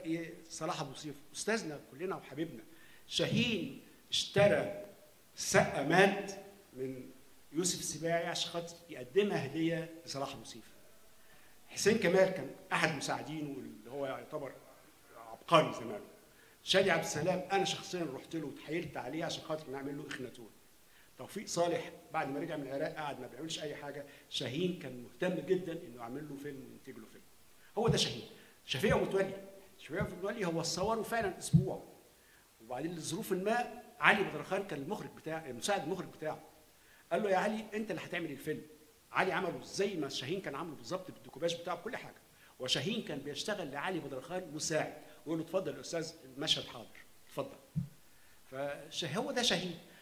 لك ايه صلاح ابو سيف استاذنا كلنا وحبيبنا شاهين اشترى سقه مات من يوسف السباعي عشان خاطر يقدمها هديه لصلاح ابو سيف حسين كمال كان احد مساعدينه اللي هو يعتبر عبقري زمانه شادي عبد السلام انا شخصيا رحت له وتحايلت عليه عشان خاطر نعمل له اخناتون توفيق صالح بعد ما رجع من العراق قعد ما بيعملش اي حاجه شاهين كان مهتم جدا انه يعمل له فيلم وينتج له فيلم هو ده شاهين شفيق متولي شفيق متولي هو صوره فعلا اسبوع وبعدين لظروف ما علي بدرخان كان المخرج بتاع المساعد المخرج بتاعه قال له يا علي انت اللي هتعمل الفيلم علي عمله زي ما شاهين كان عامله بالظبط بالديكوباج بتاعه بكل حاجه وشاهين كان بيشتغل لعلي بدرخان مساعد ويقول له اتفضل يا استاذ المشهد حاضر اتفضل فهو ده شاهين